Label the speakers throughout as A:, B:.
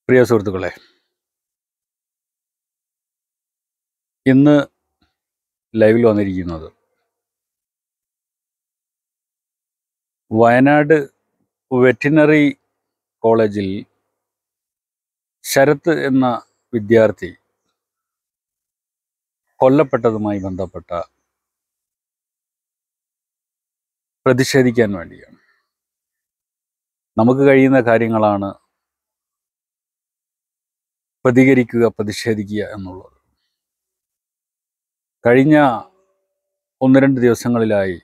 A: പ്രിയ സുഹൃത്തുക്കളെ ഇന്ന് ലൈവിൽ വന്നിരിക്കുന്നത് വയനാട് വെറ്റിനറി കോളേജിൽ ശരത്ത് എന്ന വിദ്യാർത്ഥി കൊല്ലപ്പെട്ടതുമായി ബന്ധപ്പെട്ട പ്രതിഷേധിക്കാൻ വേണ്ടിയാണ് നമുക്ക് കഴിയുന്ന കാര്യങ്ങളാണ് പ്രതികരിക്കുക പ്രതിഷേധിക്കുക എന്നുള്ളത് കഴിഞ്ഞ ഒന്ന് രണ്ട് ദിവസങ്ങളിലായി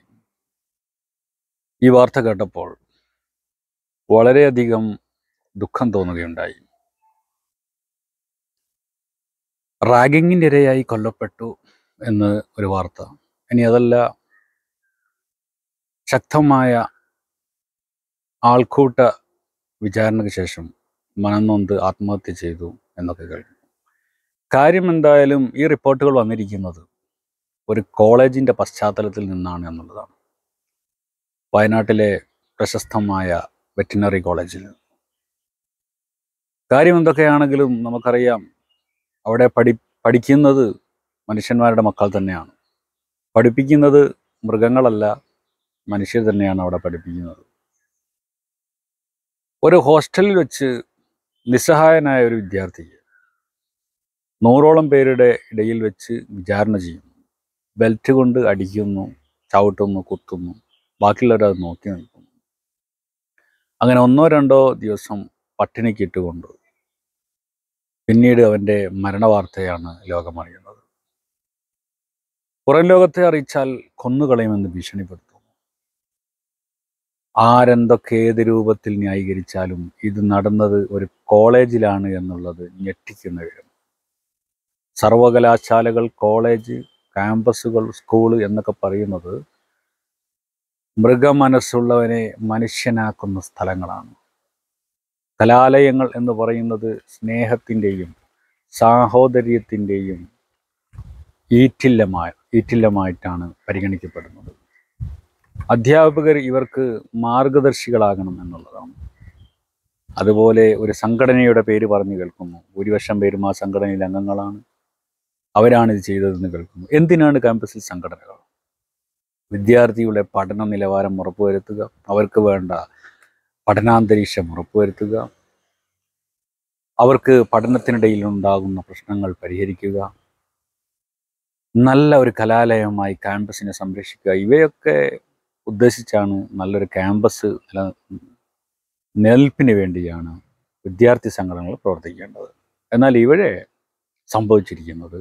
A: ഈ വാർത്ത കേട്ടപ്പോൾ വളരെയധികം ദുഃഖം തോന്നുകയുണ്ടായി റാഗിങ്ങിൻ്റെ ഇരയായി കൊല്ലപ്പെട്ടു എന്ന് ഒരു വാർത്ത ഇനി അതല്ല ശക്തമായ ആൾക്കൂട്ട വിചാരണയ്ക്ക് ശേഷം മനംനൊന്ത് ആത്മഹത്യ ചെയ്തു എന്നൊക്കെ കഴിഞ്ഞു കാര്യം എന്തായാലും ഈ റിപ്പോർട്ടുകൾ വന്നിരിക്കുന്നത് ഒരു കോളേജിൻ്റെ പശ്ചാത്തലത്തിൽ നിന്നാണ് എന്നുള്ളതാണ് വയനാട്ടിലെ പ്രശസ്തമായ വെറ്റിനറി കോളേജിൽ കാര്യം എന്തൊക്കെയാണെങ്കിലും നമുക്കറിയാം അവിടെ പഠി പഠിക്കുന്നത് മനുഷ്യന്മാരുടെ മക്കൾ തന്നെയാണ് പഠിപ്പിക്കുന്നത് മൃഗങ്ങളല്ല മനുഷ്യർ തന്നെയാണ് അവിടെ പഠിപ്പിക്കുന്നത് ഒരു ഹോസ്റ്റലിൽ വെച്ച് നിസ്സഹായനായ ഒരു വിദ്യാർത്ഥിയെ നൂറോളം പേരുടെ ഇടയിൽ വെച്ച് വിചാരണ ചെയ്യുന്നു ബെൽറ്റ് കൊണ്ട് അടിക്കുന്നു ചവിട്ടുന്നു കുത്തുന്നു ബാക്കിയുള്ളവരത് നോക്കി നിൽക്കുന്നു അങ്ങനെ ഒന്നോ രണ്ടോ ദിവസം പട്ടിണിക്ക് ഇട്ടുകൊണ്ട് പിന്നീട് അവൻ്റെ മരണവാർത്തയാണ് ലോകമറിയുന്നത് പുറം ലോകത്തെ അറിയിച്ചാൽ കൊന്നുകളയുമെന്ന് ഭീഷണിപ്പെടുത്തുന്നു ആരെന്തൊക്കെ ഏത് രൂപത്തിൽ ന്യായീകരിച്ചാലും ഇത് നടന്നത് ഒരു കോളേജിലാണ് എന്നുള്ളത് ഞെട്ടിക്കുന്ന വിവരം സർവകലാശാലകൾ കോളേജ് ക്യാമ്പസുകൾ സ്കൂള് എന്നൊക്കെ പറയുന്നത് മൃഗമനസ്സുള്ളവനെ മനുഷ്യനാക്കുന്ന സ്ഥലങ്ങളാണ് കലാലയങ്ങൾ എന്ന് പറയുന്നത് സ്നേഹത്തിൻ്റെയും സാഹോദര്യത്തിൻ്റെയും ഈറ്റില്ലമായി ഈറ്റില്ലമായിട്ടാണ് പരിഗണിക്കപ്പെടുന്നത് അധ്യാപകർ ഇവർക്ക് മാർഗദർശികളാകണം എന്നുള്ളതാണ് അതുപോലെ ഒരു സംഘടനയുടെ പേര് പറഞ്ഞു കേൾക്കുന്നു ഭൂരിപക്ഷം പേരും ആ സംഘടനയിൽ അംഗങ്ങളാണ് അവരാണ് ഇത് ചെയ്തതെന്ന് കേൾക്കുന്നു എന്തിനാണ് ക്യാമ്പസിൽ സംഘടനകൾ വിദ്യാർത്ഥിയുടെ പഠന നിലവാരം ഉറപ്പുവരുത്തുക അവർക്ക് വേണ്ട പഠനാന്തരീക്ഷം ഉറപ്പുവരുത്തുക അവർക്ക് പഠനത്തിനിടയിൽ ഉണ്ടാകുന്ന പ്രശ്നങ്ങൾ പരിഹരിക്കുക നല്ല ഒരു കലാലയമായി ക്യാമ്പസിനെ സംരക്ഷിക്കുക ഇവയൊക്കെ ഉദ്ദേശിച്ചാണ് നല്ലൊരു ക്യാമ്പസ് നില നിലനിൽപ്പിന് വേണ്ടിയാണ് വിദ്യാർത്ഥി സംഘടനകൾ പ്രവർത്തിക്കേണ്ടത് എന്നാൽ ഇവിടെ സംഭവിച്ചിരിക്കുന്നത്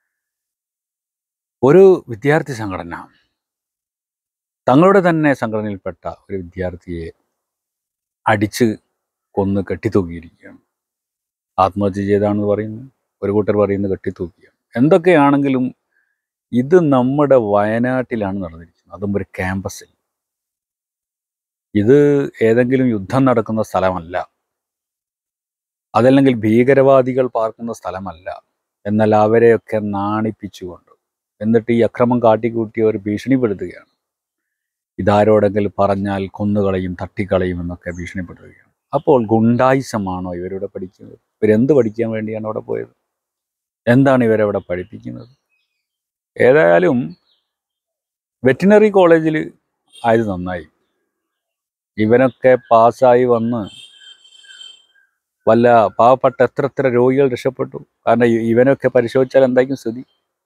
A: ഒരു വിദ്യാർത്ഥി സംഘടന തങ്ങളുടെ തന്നെ സംഘടനയിൽപ്പെട്ട ഒരു വിദ്യാർത്ഥിയെ അടിച്ച് കൊന്ന് കെട്ടിത്തൂക്കിയിരിക്കുകയാണ് ആത്മഹത്യ ചെയ്താണെന്ന് പറയുന്നു ഒരു കൂട്ടർ പറയുന്നത് കെട്ടിത്തൂക്കിയാണ് എന്തൊക്കെയാണെങ്കിലും ഇത് നമ്മുടെ വയനാട്ടിലാണ് നടന്നിരിക്കുന്നത് അതും ഒരു ക്യാമ്പസിൽ ഇത് ഏതെങ്കിലും യുദ്ധം നടക്കുന്ന സ്ഥലമല്ല അതല്ലെങ്കിൽ ഭീകരവാദികൾ പാർക്കുന്ന സ്ഥലമല്ല എന്നാൽ അവരെയൊക്കെ നാണിപ്പിച്ചുകൊണ്ട് എന്നിട്ട് ഈ അക്രമം കാട്ടിക്കൂട്ടിയവർ ഭീഷണിപ്പെടുത്തുകയാണ് ഇതാരോടെങ്കിലും പറഞ്ഞാൽ കൊന്നുകളയും തട്ടിക്കളയും എന്നൊക്കെ ഭീഷണിപ്പെടുത്തുകയാണ് അപ്പോൾ ഗുണ്ടായിസമാണോ ഇവരിവിടെ പഠിക്കുന്നത് ഇവരെന്ത് പഠിക്കാൻ വേണ്ടിയാണ് അവിടെ പോയത് എന്താണ് ഇവരവിടെ പഠിപ്പിക്കുന്നത് ഏതായാലും വെറ്റിനറി കോളേജിൽ ആയത് നന്നായി ഇവനൊക്കെ പാസ്സായി വന്ന് വല്ല പാവപ്പെട്ട എത്ര എത്ര രോഗികൾ രക്ഷപ്പെട്ടു കാരണം ഇ- ഇവനൊക്കെ പരിശോധിച്ചാൽ എന്തായിരിക്കും സ്ഥിതി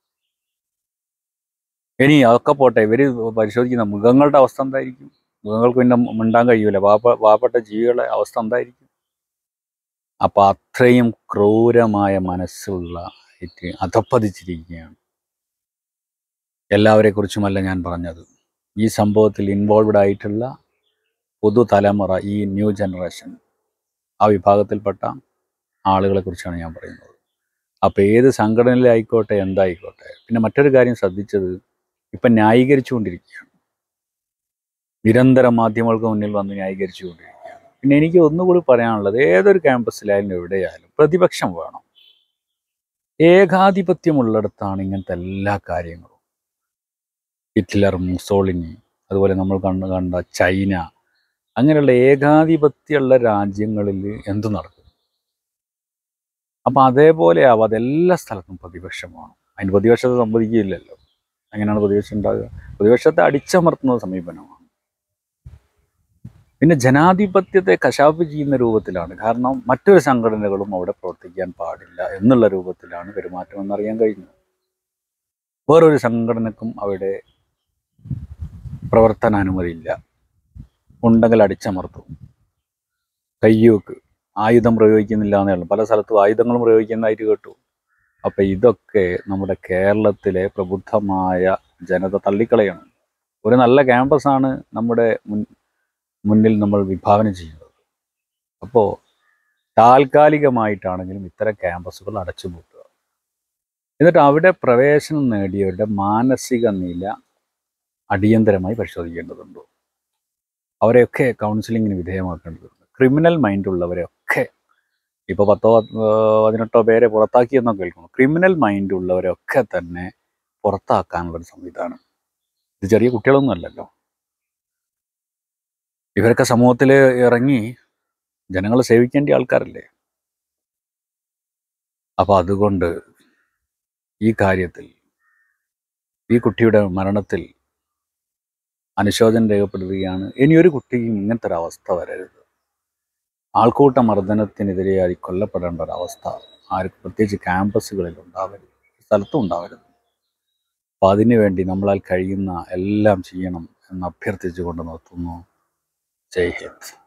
A: ഇനി അതൊക്കെ പോട്ടെ ഇവര് പരിശോധിക്കുന്ന മൃഗങ്ങളുടെ അവസ്ഥ എന്തായിരിക്കും മൃഗങ്ങൾക്ക് പിന്നെ മിണ്ടാൻ കഴിയൂല പാവ പാവപ്പെട്ട ജീവികളുടെ അവസ്ഥ എന്തായിരിക്കും അപ്പൊ അത്രയും ക്രൂരമായ മനസ്സുള്ള ആയിട്ട് അധപ്പതിച്ചിരിക്കുകയാണ് എല്ലാവരെ കുറിച്ചുമല്ല ഞാൻ പറഞ്ഞത് ഈ സംഭവത്തിൽ ഇൻവോൾവ്ഡ് ആയിട്ടുള്ള പുതുതലമുറ ഈ ന്യൂ ജനറേഷൻ ആ വിഭാഗത്തിൽപ്പെട്ട ആളുകളെ കുറിച്ചാണ് ഞാൻ പറയുന്നത് അപ്പോൾ ഏത് സംഘടനയിലായിക്കോട്ടെ എന്തായിക്കോട്ടെ പിന്നെ മറ്റൊരു കാര്യം ശ്രദ്ധിച്ചത് ഇപ്പം ന്യായീകരിച്ചുകൊണ്ടിരിക്കുകയാണ് നിരന്തരം മാധ്യമങ്ങൾക്ക് മുന്നിൽ വന്ന് ന്യായീകരിച്ചുകൊണ്ടിരിക്കുകയാണ് പിന്നെ എനിക്ക് ഒന്നുകൂടി പറയാനുള്ളത് ഏതൊരു ക്യാമ്പസിലായാലും എവിടെയായാലും പ്രതിപക്ഷം വേണം ഏകാധിപത്യമുള്ളിടത്താണ് ഇങ്ങനത്തെ എല്ലാ കാര്യങ്ങളും ഹിറ്റ്ലർ മുസോളിനി അതുപോലെ നമ്മൾ കണ്ട് കണ്ട ചൈന അങ്ങനെയുള്ള ഏകാധിപത്യമുള്ള രാജ്യങ്ങളിൽ എന്തു നടക്കും അപ്പം അതേപോലെ ആവും അതെല്ലാ സ്ഥലത്തും പ്രതിപക്ഷമാണ് അതിന് പ്രതിപക്ഷത്തെ സമ്മതിക്കില്ലല്ലോ അങ്ങനെയാണ് പ്രതിപക്ഷം ഉണ്ടാകുക പ്രതിപക്ഷത്തെ അടിച്ചമർത്തുന്ന സമീപനമാണ് പിന്നെ ജനാധിപത്യത്തെ കശാപ്പ് ചെയ്യുന്ന രൂപത്തിലാണ് കാരണം മറ്റൊരു സംഘടനകളും അവിടെ പ്രവർത്തിക്കാൻ പാടില്ല എന്നുള്ള രൂപത്തിലാണ് പെരുമാറ്റം എന്നറിയാൻ കഴിഞ്ഞു വേറൊരു സംഘടനക്കും അവിടെ പ്രവർത്തനാനുമതിയില്ല ഉണ്ടെങ്കിൽ അടിച്ചമർത്തും കയ്യൂക്ക് ആയുധം പ്രയോഗിക്കുന്നില്ല എന്നേ ഉള്ളൂ പല സ്ഥലത്തും ആയുധങ്ങളും പ്രയോഗിക്കുന്നതായിട്ട് കേട്ടു അപ്പം ഇതൊക്കെ നമ്മുടെ കേരളത്തിലെ പ്രബുദ്ധമായ ജനത തള്ളിക്കളയണം ഒരു നല്ല ക്യാമ്പസാണ് നമ്മുടെ മുൻ മുന്നിൽ നമ്മൾ വിഭാവനം ചെയ്യുന്നത് അപ്പോൾ താൽക്കാലികമായിട്ടാണെങ്കിലും ഇത്തരം ക്യാമ്പസുകൾ അടച്ചുപൂട്ടുക എന്നിട്ട് അവിടെ പ്രവേശനം നേടിയവരുടെ മാനസിക നില അടിയന്തരമായി പരിശോധിക്കേണ്ടതുണ്ട് അവരെയൊക്കെ കൗൺസിലിങ്ങിന് വിധേയമാക്കേണ്ടതുണ്ട് ക്രിമിനൽ മൈൻഡുള്ളവരെയൊക്കെ ഇപ്പോൾ പത്തോ ആ, പതിനെട്ടോ പേരെ പുറത്താക്കിയെന്നൊക്കെ കേൾക്കുന്നു ക്രിമിനൽ മൈൻഡ് ഉള്ളവരൊക്കെ തന്നെ പുറത്താക്കാനുള്ളൊരു സംവിധാനം ഇത് ചെറിയ കുട്ടികളൊന്നും അല്ലല്ലോ ഇവരൊക്കെ സമൂഹത്തിൽ ഇറങ്ങി ജനങ്ങളെ സേവിക്കേണ്ട ആൾക്കാരല്ലേ അപ്പോൾ അതുകൊണ്ട് ഈ കാര്യത്തിൽ ഈ കുട്ടിയുടെ മരണത്തിൽ അനുശോചനം രേഖപ്പെടുത്തുകയാണ് ഇനിയൊരു കുട്ടിയും ഇങ്ങനത്തെ ഒരു അവസ്ഥ വരരുത് ആൾക്കൂട്ട മർദ്ദനത്തിനെതിരെയായി കൊല്ലപ്പെടേണ്ട ഒരവസ്ഥ ആർക്കും പ്രത്യേകിച്ച് ക്യാമ്പസുകളിൽ ഉണ്ടാവരുത് സ്ഥലത്തും ഉണ്ടാവരുത് അപ്പം അതിനുവേണ്ടി നമ്മളാൽ കഴിയുന്ന എല്ലാം ചെയ്യണം എന്ന് അഭ്യർത്ഥിച്ചുകൊണ്ട് നിർത്തുന്നു ജയ് ഹിന്ദ്